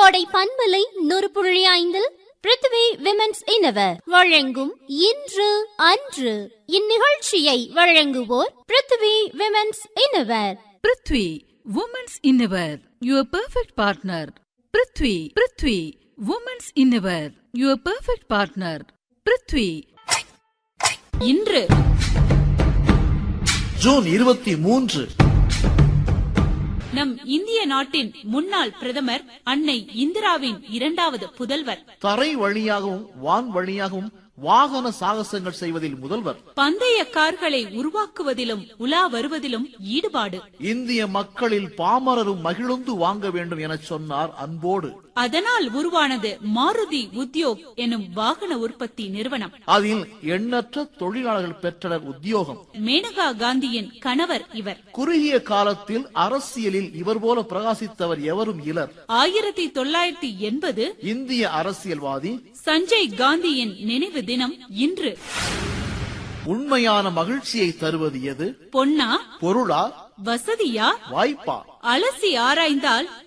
கோடை பண்பலை நூறு புள்ளி ஐந்தில் பிருத்வி விமென்ஸ் இனவர் வழங்கும் இன்று அன்று இந்நிகழ்ச்சியை வழங்குவோர் Prithvi women's innerwear Prithvi women's innerwear your perfect partner Prithvi Prithvi women's innerwear your perfect partner Prithvi இன்று ஜூன் இருபத்தி மூன்று நம் இந்திய நாட்டின் முன்னாள் பிரதமர் அன்னை இந்திராவின் இரண்டாவது புதல்வர் தரை வழியாகவும் வான் வழியாகவும் வாகன சாகசங்கள் செய்வதில் முதல்வர் பந்தய கார்களை உருவாக்குவதிலும் உலா வருவதிலும் ஈடுபாடு இந்திய மக்களில் பாமரரும் மகிழ்ந்து வாங்க வேண்டும் என சொன்னார் அன்போடு அதனால் உருவானது மாருதி உத்யோக் எனும் வாகன உற்பத்தி நிறுவனம் அதில் எண்ணற்ற தொழிலாளர்கள் பெற்றனர் உத்தியோகம் மேனகா காந்தியின் கணவர் இவர் குறுகிய காலத்தில் அரசியலில் இவர் போல பிரகாசித்தவர் எவரும் இலர் ஆயிரத்தி தொள்ளாயிரத்தி எண்பது இந்திய அரசியல்வாதி சஞ்சய் காந்தியின் நினைவு தினம் இன்று உண்மையான மகிழ்ச்சியை தருவது எது பொன்னா பொருளா வசதியா வாய்ப்பா அலசி ஆராய்ந்தால்